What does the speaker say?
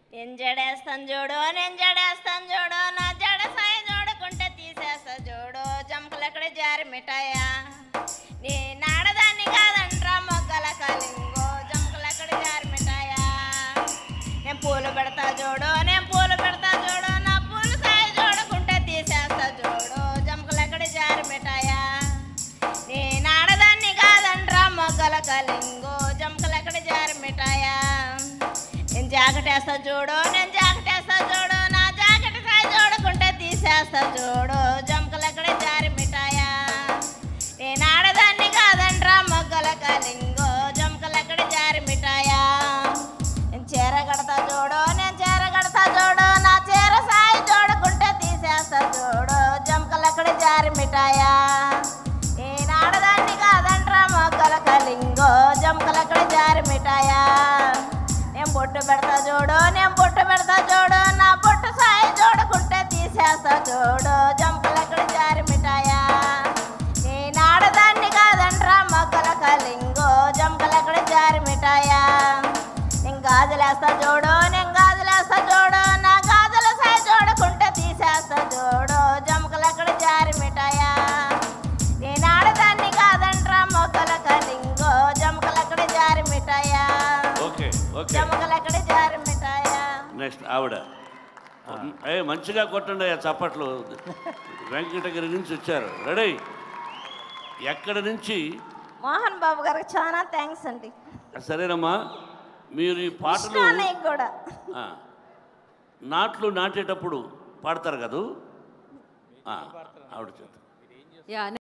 నేను జడేస్తాను చూడు నేను జడేస్తాను చూడు నా జడ సాయి చూడకుంటే తీసేస్తా చూడు జంపలు ఎక్కడ జారి మిఠాయా నీ నాడదాన్ని కాదంట్రా మొగ్గల కలింగో జంపలు ఎక్కడ జారి మిఠాయా నేను పూలు పెడతా చూడు నేను పూలు పెడతా చూడు నా పూలు సాయి చూడకుంటే తీసేస్తా చూడు జంపలు ఎక్కడ జారి మిఠాయా నీ నాడదాన్ని కాదంట్రా మొగ్గల కలింగో జంపలు ఎక్కడ జారి మిఠాయా నేను జాకెట్ వేస్తా చూడు నేను జాకెట్ వేస్తా చూడు నా జాకెట్ సాయి చూడకుంటే తీసేస్తా చూడు జంకలు ఎక్కడ జారి మిఠాయా నేను ఆడదాన్ని కాదంట్రా మొగ్గల కలింగో జంకలు ఎక్కడ జారి మిఠాయా నేను చీర కడతా చూడు నేను చీర కడతా చూడు నా చీర సాయి చూడకుంటే తీసేస్తా చూడు జంకలు ఎక్కడ జారి మిఠాయా నేను ఆడదాన్ని కాదంట్రా మొగ్గల కలింగో జంకలు ఎక్కడ జారి మిఠాయా నేను బొట్టు పెడతా చూడు నేను బొట్టు పెడతా చూడు నా బొట్టు సాయి చూడకుంటే తీసేస్తా చూడు జంపలు ఎక్కడ జారి మిఠాయా నేను ఆడదాన్ని కాదంట్రా మొగ్గల కలింగో జంపలు ఎక్కడ జారి మిఠాయా నేను గాజులేస్తా చూడు నేను గాజులేస్తా చూడు నా గాజుల సాయి చూడకుంటే తీసేస్తా చూడు జంపలు ఎక్కడ జారి మిఠాయా నేను ఆడదాన్ని కాదంట్రా మొగ్గల కలింగో జంపలు ఎక్కడ జారి మిఠాయా ఓకే ఓకే జమకలు ఎక్కడ జారి మిఠాయా నెక్స్ట్ ఆవిడ ఏ మంచిగా కొట్టండి ఆ చప్పట్లు వెంకటగిరి నుంచి వచ్చారు రెడీ ఎక్కడి నుంచి మోహన్ బాబు గారికి చాలా థ్యాంక్స్ అండి సరేనమ్మా మీరు ఈ పాటలు కృష్ణాన్నయ్యకి కూడా ఆ, నాట్లు నాటేటప్పుడు పాడతారు కదూ ఆ, ఆవిడ చేత యా